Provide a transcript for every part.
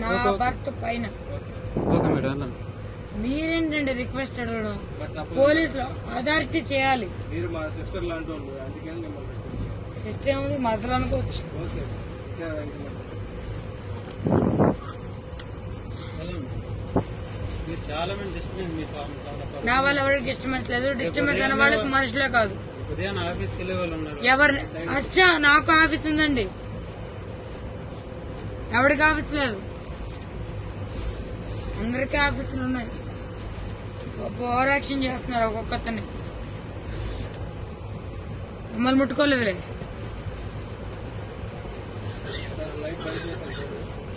నా భర్త పైన ఓకే మేడం వెళ్ళండి మీరేంటండి రిక్వెస్ట్ అడగడం బట్ తప్పదు. పోలీసులు అథారిటీ చేయాలి మీరు మా సిస్టర్ లాంటి వాళ్ళు అందుకని మిమ్మల్ని పెట్టాను. సిస్టమ్ ఉంది మదలు అనుకోవచ్చు ఓకే ఇంకా ఇంకా వెళ్ళండి మీరు చాలా మంది డిస్టర్బెన్స్ మీ పాపం చాలా పాపం. నా వల్ల ఎవరికి డిస్టర్బెన్స్ లేదు డిస్టర్బెన్స్ అనే వాళ్ళకి మనుషులే కాదు ఉదయం ఆఫీస్కి వెళ్ళే వాళ్ళు ఉన్నారు ఎవరిని అచ్చా నాకు ఆఫీస్ ఉందండి ఎవరికి ఆఫీస్ లేదు అందరికీ ఆఫీసులు ఉన్నాయి గొప్ప ఓవర్ యాక్షన్ చేస్తున్నారు ఒక్కొక్కతని మిమ్మల్ని ముట్టుకోలేదులే లైట్ బంద్ చేశాను సార్.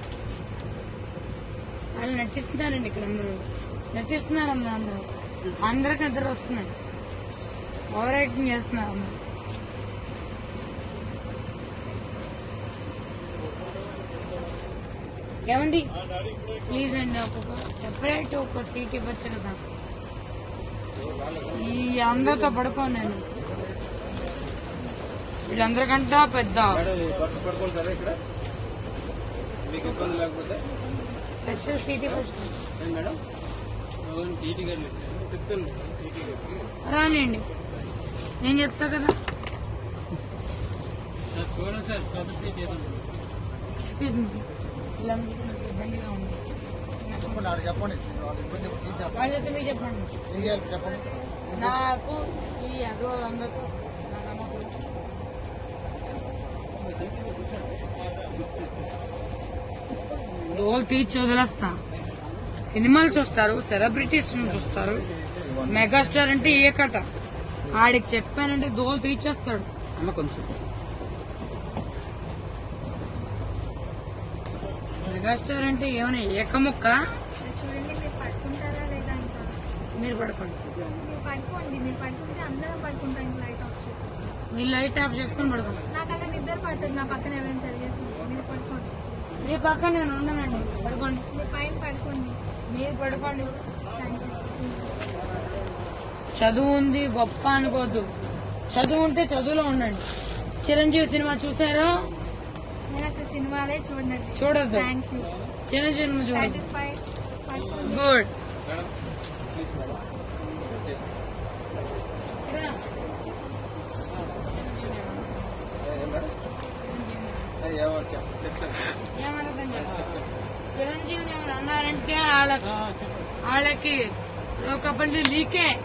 వాళ్ళు నటిస్తున్నారండి ఇక్కడ అందరూ నటిస్తున్నారు అందరూ అందరూ అందరికి నిద్ర వస్తున్నాయి ఓవర్ యాక్టింగ్ చేస్తున్నారు అందరూ ఏమండి ప్లీజ్ అండి ఒక్కొక్క సెపరేట్ ఒక సీట్ ఇవ్వచ్చు కదా ఈ అందరితో పడుకోను నేను వీళ్ళందరికంటా పెద్ద మేడం ఈ పట్టు పడుకోవాలి కదా ఇక్కడ మీకు ఇబ్బంది లేకపోతే స్పెషల్ సీట్ ఇవ్వచ్చు ఏం మేడం అవును, టీటీ గారు వచ్చారు చెప్తాను మేడం టీటీ గారికి రానియండి నేను చెప్తా కదా సార్ చూడండి సార్ స్పెషల్ సీట్ ఏదో ఎక్స్క్యూజ్ మీ వీళ్ళందరికీ నాకు ఇబ్బందిగా ఉంది చెప్పండి వాళ్ళు ఇబ్బంది తీర్చేస్తారు. వాళ్ళతో మీరు చెప్పండి ఏం చేయాలి చెప్పండి నాకు ఈ అగోళ్ళందరితో నా నమ్మకం దోలు తీర్చి వదిలేస్తా సినిమాలు చూస్తారు సెలబ్రిటీస్ చూస్తారు మెగాస్టార్ అంటే ఏ కట ఆడికి చెప్పానంటే దోలు తీర్చేస్తాడు అమ్మ కొంచెం మెగాస్టార్ అంటే ఏమైనా ఏకముక్క చూడండి మీరు పడుకుంటారా లేదా ఇంకా మీరు పడుకోండి మీరు పడుకోండి మీరు పడుకుంటే అందరం పడుకుంటాం ఇంకా లైట్ ఆఫ్ చేసేసి మీరు లైట్ ఆఫ్ చేసుకుని పడుకోండి నాకు అక్కడ నిద్ర పట్టదు నా పక్కన ఎవరైనా తెలియజేసి మీరు పడుకోండి మీ పక్కన నేను ఉన్నానండి పడుకోండి మీరు పైన పడుకోండి మీరు పడుకోండి థ్యాంక్ యూ చదువు ఉంది గొప్ప అనుకోవద్దు చదువు ఉంటే చదువులో ఉండండి చిరంజీవి సినిమా చూసారా నేను అసలు సినిమాలే చూడండి చూడొద్దు థ్యాంక్ యూ చిరంజీవి సినిమా చూడండి సాటిస్ఫై పడుకోండి గుడ్ మేడం ప్లీజ్ మేడం ఏ- ఏ మేడం ఏ, ఏమో చెప్- చెప్తాను ఏమన్నదని చెప్పు. చిరంజీవిని ఏమైనా అన్నారంటే వాళ్ళ వాళ్ళకి ఒకప్పటి లీకే